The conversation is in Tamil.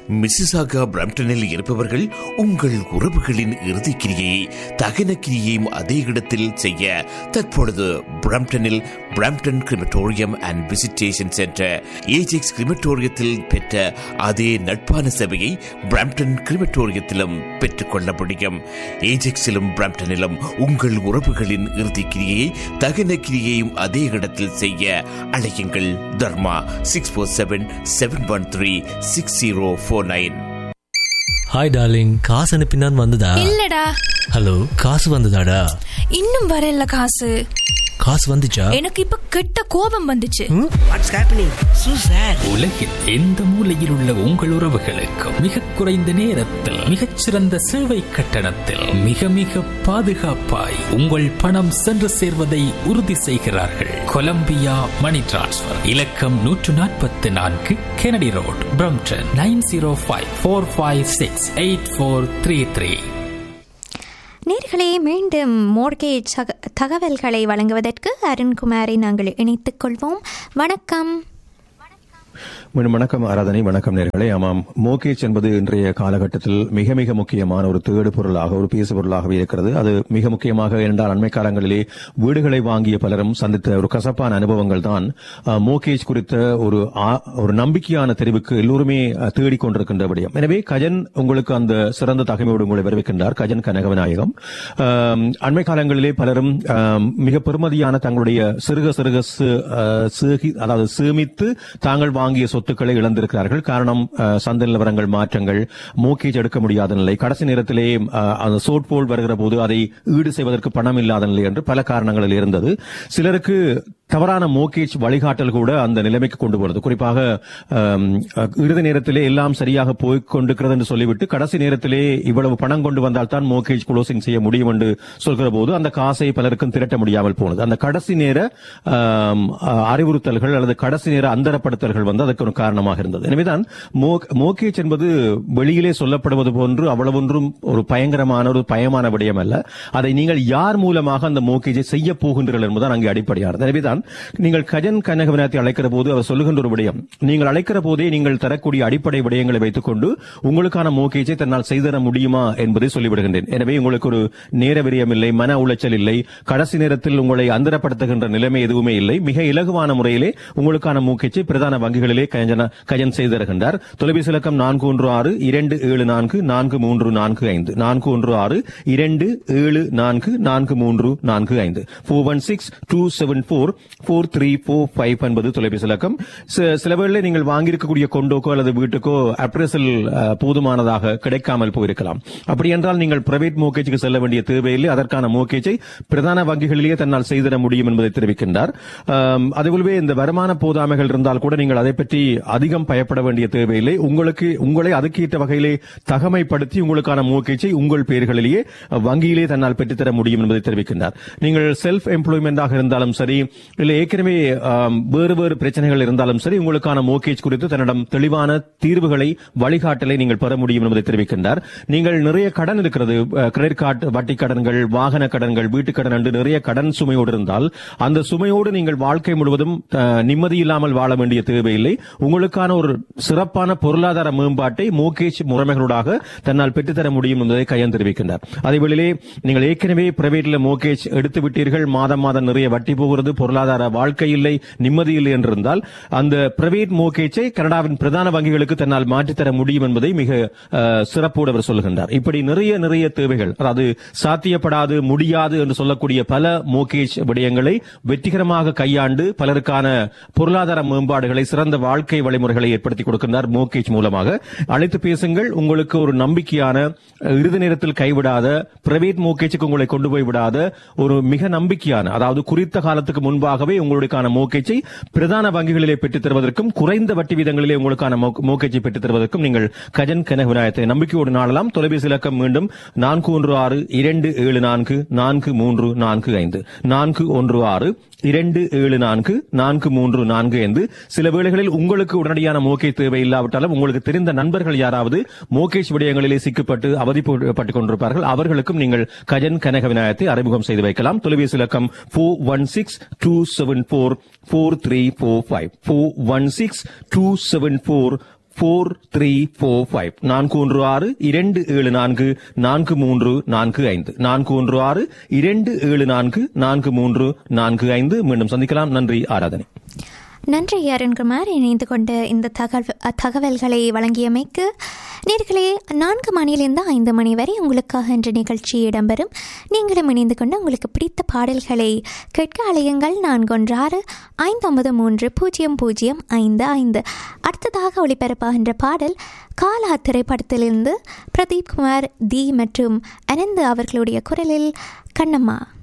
மிசிசாகா பிரம்டனில் இருப்பவர்கள் உங்கள் உறவுகளின் இறுதிக்கிரியை தகன கிரியையும் அதே இடத்தில் செய்ய தற்பொழுது பிரம்டனில் Brampton crematorium and visitation centre Ajax கிரிமட்டோரியத்தில் பெற்ற அதே நட்பான சேவையை பிரம்டன் கிரிமட்டோரியத்திலும் பெற்றுக்கொள்ள முடியும் ஏஜெக்ஸிலும் பிரம்டனிலும் உங்கள் உறவுகளின் இறுதிக்கிரியை தகன கிரியையும் அதே இடத்தில் செய்ய அழையுங்கள் Dharma six four seven seven one three six zero four nine hi darling காசு அனுப்பினான் வந்ததா இல்லடா ஹலோ காசு வந்ததாடா இன்னும் வரல காசு காசு வந்துச்சா எனக்கு இப்ப கெட்ட கோபம் வந்துச்சு வாட்ஸ் ஹேப்பனிங் சூ சார் உலகில் எந்த மூலையில் உள்ள உங்கள் உறவுகளுக்கும் மிக குறைந்த நேரத்தில் மிகச்சிறந்த சேவை கட்டணத்தில் மிக மிக பாதுகாப்பாய் உங்கள் பணம் சென்று சேர்வதை உறுதி செய்கிறார்கள் கொலம்பியா மணி டிரான்ஸ்ஃபர் இலக்கம் நூற்று நாற்பத்தி நான்கு Kennedy road Brampton nine zero five four five six eight four three three நேர்களே மீண்டும் மோர்கேஜ் தகவல்களை வழங்குவதற்கு அருண்குமாரை நாங்கள் இணைத்துக் கொள்வோம் வணக்கம் மீண்டும் வணக்கம் ஆராதனை வணக்கம் நேர்களே ஆமாம் மோகேஜ் என்பது இன்றைய காலகட்டத்தில் மிக மிக முக்கியமான ஒரு தேடு பொருளாக ஒரு பேசு பொருளாகவே இருக்கிறது அது மிக முக்கியமாக என்றால் அண்மை காலங்களிலே வீடுகளை வாங்கிய பலரும் சந்தித்த ஒரு கசப்பான அனுபவங்கள் தான் மோகேஜ் குறித்த ஒரு ஆ- ஒரு நம்பிக்கையான தெரிவுக்கு எல்லோருமே அஹ், தேடிக் கொண்டிருக்கின்ற விடயம் எனவே கஜன் உங்களுக்கு அந்த சிறந்த தகமையோடு உங்களை வரவேற்கின்றார் கஜன் கனகவிநாயகம் ஆம், அண்மை காலங்களிலே பலரும் ஆம், மிக பெருமதியான தங்களுடைய சிறுக சிறுக சு- அஹ், சேகி- அதாவது சேமித்து தாங்கள் வாங்கிய சொத்துக்களை இழந்திருக்கிறார்கள் காரணம் அஹ், சந்தை நிலவரங்கள் மாற்றங்கள் மோக்கேஜ் எடுக்க முடியாத நிலை கடைசி நேரத்திலே அஹ், அந்த சோட் போல் வருகிற போது அதை ஈடு செய்வதற்கு பணம் இல்லாத நிலை என்று பல காரணங்களில் இருந்தது சிலருக்கு தவறான மோக்கேஜ் வழிகாட்டல் கூட அந்த நிலைமைக்கு கொண்டு போனது குறிப்பாக ஆம், அஹ், இறுதி நேரத்திலே எல்லாம் சரியாக போய் கொண்டிருக்கிறது என்று சொல்லிவிட்டு கடைசி நேரத்திலே இவ்வளவு பணம் கொண்டு வந்தால் தான் மோக்கேஜ் க்ளோசிங் செய்ய முடியும் என்று சொல்கிற போது அந்த காசை பலருக்கும் திரட்ட முடியாமல் போனது அந்த கடைசி நேர ஆம், அஹ், அறிவுறுத்தல்கள் அல்லது கடைசி நேர அந்தரப்படுத்தல்கள் வந்து அதற்கு ஒரு காரணமாக இருந்தது எனவேதான் மோ- மோக்கேஜ் என்பது வெளியிலே சொல்லப்படுவது போன்று அவ்வளவொன்றும் ஒரு பயங்கரமான ஒரு பயமான விடயம் அல்ல அதை நீங்கள் யார் மூலமாக அந்த மோக்கேஜை செய்ய போகின்றீர்கள் என்பதுதான் அங்கே அடிப்படையானது எனவேதான் நீங்கள் கஜன் கனகவனத்தை அழைக்கிற போது அவர் சொல்லுகின்ற ஒரு விடயம் நீங்கள் அழைக்கிற போதே நீங்கள் தரக்கூடிய அடிப்படை விடயங்களை வைத்துக் கொண்டு உங்களுக்கான மோக்கேஜை தன்னால் செய்தர முடியுமா என்பதை சொல்லிவிடுகின்றேன் எனவே உங்களுக்கு ஒரு நேர விரயம் இல்லை மன உளைச்சல் இல்லை கடைசி நேரத்தில் உங்களை அந்தரப்படுத்துகின்ற நிலைமை எதுவுமே இல்லை மிக இலகுவான முறையிலே உங்களுக்கான மூக்கேஜை பிரதான வங்கிகளிலே கஜன கஜன் செய்து தருகின்றார் தொலைபேசி இலக்கம் நான்கு ஒன்று ஆறு இரண்டு ஏழு நான்கு நான்கு மூன்று நான்கு ஐந்து நான்கு ஒன்று ஆறு இரண்டு ஏழு நான்கு நான்கு மூன்று நான்கு ஐந்து four one six two seven four four three four five என்பது தொலைபேசி இலக்கம் சி- சில வேளையில் நீங்கள் வாங்கியிருக்கக்கூடிய கொண்டோக்கோ அல்லது வீட்டுக்கோ அப்ரேசல் போதுமானதாக கிடைக்காமல் போயிருக்கலாம் அப்படி என்றால் நீங்கள் பிரைவேட் மோக்கேஜுக்கு செல்ல வேண்டிய தேவையில்லை அதற்கான மோக்கேஜை பிரதான வங்கிகளிலேயே தன்னால் செய்திட முடியும் என்பதை தெரிவிக்கின்றார் ஆம், அதுபோலவே இந்த வருமான போதாமைகள் இருந்தால் கூட நீங்கள் அதை பற்றி அதிகம் பயப்பட வேண்டிய தேவையில்லை உங்களுக்கு உங்களை அதுக்கேற்ற வகையிலே தகமைப்படுத்தி உங்களுக்கான மோக்கேஜை உங்கள் பெயர்களிலேயே வங்கியிலே தன்னால் பெற்றுத்தர முடியும் என்பதை தெரிவிக்கின்றார் நீங்கள் செல்ஃப் எம்ப்ளாய்மெண்டாக இருந்தாலும் சரி இல்லை ஏற்கனவே ஆம், வேறு வேறு பிரச்சனைகள் இருந்தாலும் சரி உங்களுக்கான மோக்கேஜ் குறித்து தன்னிடம் தெளிவான தீர்வுகளை வழிகாட்டலை நீங்கள் பெற முடியும் என்பதை தெரிவிக்கின்றார் நீங்கள் நிறைய கடன் இருக்கிறது கிரெடிட் கார்டு வட்டி கடன்கள் வாகன கடன்கள் வீட்டு கடன் என்று நிறைய கடன் சுமையோடு இருந்தால் அந்த சுமையோடு நீங்கள் வாழ்க்கை முழுவதும் அஹ், நிம்மதி இல்லாமல் வாழ வேண்டிய தேவையில்லை உங்களுக்கான ஒரு சிறப்பான பொருளாதார மேம்பாட்டை மோகேஜ் முறைமைகளூடாக தன்னால் பெற்றுத்தர முடியும் என்பதை கையன் தெரிவிக்கின்றார் அதேவேளையிலே நீங்கள் ஏற்கனவே பிரைவேட்ல மோகேஜ் எடுத்து விட்டீர்கள் மாதம் மாதம் நிறைய வட்டி போகிறது பொருளாதார வாழ்க்கை இல்லை நிம்மதி இல்லை என்றிருந்தால் அந்த பிரைவேட் மோகேஜை கனடாவின் பிரதான வங்கிகளுக்கு தன்னால் மாற்றித்தர முடியும் என்பதை மிக அஹ், சிறப்போடு அவர் சொல்லுகின்றார் இப்படி நிறைய நிறைய தேவைகள் அதாவது சாத்தியப்படாது முடியாது என்று சொல்லக்கூடிய பல மோகேஜ் விடயங்களை வெற்றிகரமாக கையாண்டு பலருக்கான பொருளாதார மேம்பாடுகளை சிறந்த வாழ்க்கை வழிமுறைகளை ஏற்படுத்தி கொடுக்கின்றார் மோகேஜ் மூலமாக அழைத்து பேசுங்கள் உங்களுக்கு ஒரு நம்பிக்கையான அஹ், இறுதி நேரத்தில் கைவிடாத பிரைவேட் மோகேஜுக்கு உங்களை கொண்டு போய் விடாத ஒரு மிக நம்பிக்கையான அதாவது குறித்த காலத்துக்கு முன்பாகவே உங்களுக்கான மோகேஜை பிரதான வங்கிகளிலே பெற்றுத் தருவதற்கும் குறைந்த வட்டி வீதங்களிலே உங்களுக்கான மோ- மோகேஜை பெற்றுத் தருவதற்கும் நீங்கள் கஜன் கனகவிநாயகத்தை நம்பிக்கையோடு நாடலாம் தொலைபேசி இலக்கம் மீண்டும் நான்கு ஒன்று ஆறு இரண்டு ஏழு நான்கு நான்கு மூன்று நான்கு ஐந்து நான்கு ஒன்று ஆறு இரண்டு ஏழு நான்கு நான்கு மூன்று நான்கு ஐந்து சில வேளைகளில் உங்களுக்கு உடனடியான மோகே தேவை இல்லாவிட்டாலும் உங்களுக்கு தெரிந்த நண்பர்கள் யாராவது மோகேஷ் விடயங்களிலே சிக்கப்பட்டு அவதிப்பட்டுக் கொண்டிருப்பார்கள் அவர்களுக்கும் நீங்கள் கஜன் கனக விநாயகத்தை அறிமுகம் செய்து வைக்கலாம் தொலைபேசி இலக்கம் four one six two seven four four three four five four one six two seven four four three four five நான்கு ஒன்று ஆறு இரண்டு ஏழு நான்கு நான்கு மூன்று நான்கு ஐந்து நான்கு ஒன்று ஆறு இரண்டு ஏழு நான்கு நான்கு மூன்று நான்கு ஐந்து மீண்டும் சந்திக்கலாம் நன்றி ஆராதனை நன்றி அருண்குமார் இணைந்து கொண்டு இந்த தகவல் தகவல்களை வழங்கியமைக்கு நேர்களே நான்கு மணியிலிருந்து ஐந்து மணி வரை உங்களுக்காக இன்று நிகழ்ச்சி இடம்பெறும் நீங்களும் இணைந்து கொண்டு உங்களுக்கு பிடித்த பாடல்களை கேட்க அலையுங்கள் நான்கு ஒன்று ஆறு ஐந்து ஒன்பது மூன்று பூஜ்ஜியம் பூஜ்ஜியம் ஐந்து ஐந்து அடுத்ததாக ஒளிபரப்பாகின்ற பாடல் காலா திரைப்படத்திலிருந்து பிரதீப் குமார் தி மற்றும் அனந்த் அவர்களுடைய குரலில் கண்ணம்மா